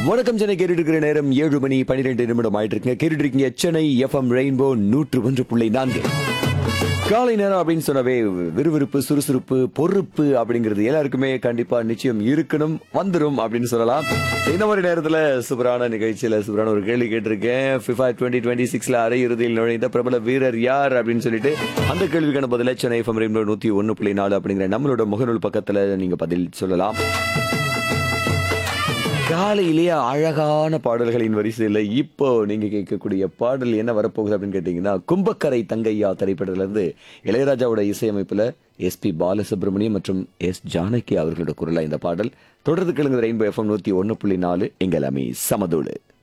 வணக்கம் சென்னை கேட்டுட்டு இருக்கிற நேரம் ஏழு மணி பன்னிரெண்டு நிமிடம் ஆயிட்டு இருக்குங்க கேட்டுட்டு இருக்கீங்க சென்னை எஃப்எம் ரெயின்போ நூற்று ஒன்று புள்ளி நான்கு காலை நேரம் அப்படின்னு சொன்னவே விறுவிறுப்பு சுறுசுறுப்பு பொறுப்பு அப்படிங்கிறது எல்லாருக்குமே கண்டிப்பா நிச்சயம் இருக்கணும் வந்துரும் அப்படின்னு சொல்லலாம் இந்த மாதிரி நேரத்துல சூப்பரான நிகழ்ச்சியில சூப்பரான ஒரு கேள்வி கேட்டிருக்கேன் ஃபிஃபா டுவெண்ட்டி டுவெண்ட்டி சிக்ஸ்ல அரையிறுதியில் நுழைந்த பிரபல வீரர் யார் அப்படின்னு சொல்லிட்டு அந்த கேள்விக்கான பதில சென்னை எஃப்எம் ரெயின்போ நூத்தி ஒன்னு புள்ளி நாலு அப்படிங்கிற நம்மளோட முகநூல் பக்கத்துல நீங்க பதில் சொல்லலாம் காலையிலேயே அழகான பாடல்களின் வரிசையில் இப்போ நீங்க கேட்கக்கூடிய பாடல் என்ன வரப்போகுது அப்படின்னு கேட்டீங்கன்னா கும்பக்கரை தங்கையா திரைப்படத்துல இருந்து இளையராஜாவோட இசையமைப்புல எஸ்பி பாலசுப்ரமணியம் மற்றும் எஸ் ஜானகி அவர்களோட குரலா இந்த பாடல் தொடர்ந்து கிழங்கு ரெயின்போ எஃப்எம் நூத்தி ஒன்னு புள்ளி நாலு எங்கள் அமி சமதோடு